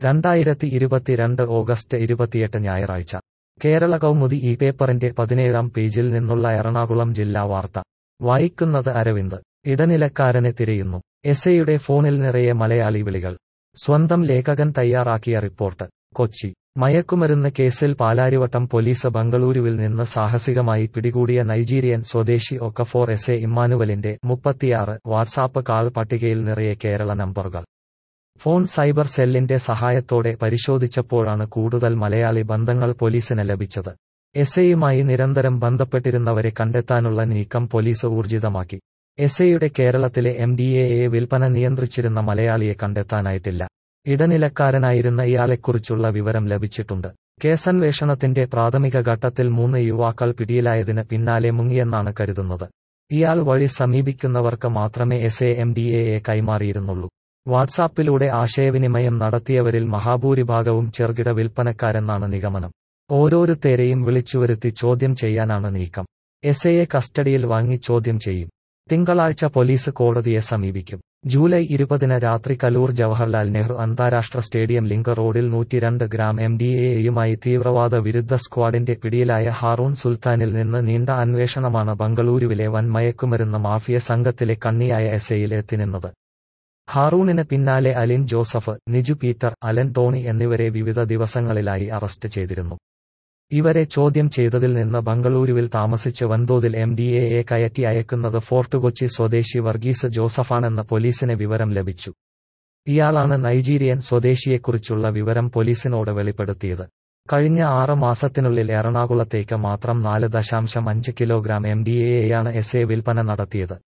രണ്ടായിരത്തി ഇരുപത്തിരണ്ട് ഓഗസ്റ്റ് ഇരുപത്തിയെട്ട് ഞായറാഴ്ച കേരള കൗമുദി ഈ പേപ്പറിന്റെ പതിനേഴാം പേജിൽ നിന്നുള്ള എറണാകുളം ജില്ലാ വാർത്ത വായിക്കുന്നത് അരവിന്ദ് ഇടനിലക്കാരനെ തിരയുന്നു എസ്ഐയുടെ ഫോണിൽ നിറയെ മലയാളി വിളികൾ സ്വന്തം ലേഖകൻ തയ്യാറാക്കിയ റിപ്പോർട്ട് കൊച്ചി മയക്കുമരുന്ന് കേസിൽ പാലാരിവട്ടം പോലീസ് ബംഗളൂരുവിൽ നിന്ന് സാഹസികമായി പിടികൂടിയ നൈജീരിയൻ സ്വദേശി ഒക്കഫോർ എസ് എ ഇമ്മാനുവലിന്റെ മുപ്പത്തിയാറ് വാട്സാപ്പ് കാൾ പട്ടികയിൽ നിറയെ കേരള നമ്പറുകൾ ഫോൺ സൈബർ സെല്ലിന്റെ സഹായത്തോടെ പരിശോധിച്ചപ്പോഴാണ് കൂടുതൽ മലയാളി ബന്ധങ്ങൾ പോലീസിന് ലഭിച്ചത് എസ് ഐയുമായി നിരന്തരം ബന്ധപ്പെട്ടിരുന്നവരെ കണ്ടെത്താനുള്ള നീക്കം പോലീസ് ഊർജിതമാക്കി എസ് ഐയുടെ കേരളത്തിലെ എം ഡി എ വിൽപ്പന നിയന്ത്രിച്ചിരുന്ന മലയാളിയെ കണ്ടെത്താനായിട്ടില്ല ഇടനിലക്കാരനായിരുന്ന ഇയാളെക്കുറിച്ചുള്ള വിവരം ലഭിച്ചിട്ടുണ്ട് കേസന്വേഷണത്തിന്റെ പ്രാഥമിക ഘട്ടത്തിൽ മൂന്ന് യുവാക്കൾ പിടിയിലായതിന് പിന്നാലെ മുങ്ങിയെന്നാണ് കരുതുന്നത് ഇയാൾ വഴി സമീപിക്കുന്നവർക്ക് മാത്രമേ S A M D A കൈമാറിയിരുന്നുള്ളൂ വാട്സാപ്പിലൂടെ ആശയവിനിമയം നടത്തിയവരിൽ മഹാഭൂരിഭാഗവും ചെറുകിട വിൽപ്പനക്കാരെന്നാണ് നിഗമനം ഓരോരുത്തരെയും വിളിച്ചുവരുത്തി ചോദ്യം ചെയ്യാനാണ് നീക്കം എസ് എയെ കസ്റ്റഡിയിൽ വാങ്ങി ചോദ്യം ചെയ്യും തിങ്കളാഴ്ച പോലീസ് കോടതിയെ സമീപിക്കും ജൂലൈ ഇരുപതിന് രാത്രി കലൂർ ജവഹർലാൽ നെഹ്റു അന്താരാഷ്ട്ര സ്റ്റേഡിയം ലിങ്ക് റോഡിൽ നൂറ്റിരണ്ട് ഗ്രാം എം ഡി എയുമായി തീവ്രവാദ വിരുദ്ധ സ്ക്വാഡിന്റെ പിടിയിലായ ഹാറൂൺ സുൽത്താനിൽ നിന്ന് നീണ്ട അന്വേഷണമാണ് ബംഗളൂരുവിലെ വൻ മയക്കുമരുന്ന് മാഫിയ സംഘത്തിലെ കണ്ണിയായ എസ്ഐയിൽ എത്തിനിന്നത് ഹാറൂണിന് പിന്നാലെ Alin Joseph Niju Peter Alan Tony എന്നിവരെ വിവിധ ദിവസങ്ങളിലായി അറസ്റ്റ് ചെയ്തിരുന്നു ഇവരെ ചോദ്യം ചെയ്തതിൽ നിന്ന് ബംഗളൂരുവിൽ താമസിച്ച് വൻതോതിൽ എം ഡി എ കയറ്റി അയക്കുന്നത് ഫോർട്ട് കൊച്ചി സ്വദേശി വർഗീസ് ജോസഫാണെന്ന് പോലീസിന് വിവരം ലഭിച്ചു ഇയാളാണ് നൈജീരിയൻ സ്വദേശിയെക്കുറിച്ചുള്ള വിവരം പോലീസിനോട് വെളിപ്പെടുത്തിയത് കഴിഞ്ഞ ആറ് മാസത്തിനുള്ളിൽ എറണാകുളത്തേക്ക് മാത്രം നാല് ദശാംശം അഞ്ച് കിലോഗ്രാം എം ഡി എയാണ് എസ് എ വിൽപ്പന നടത്തിയത്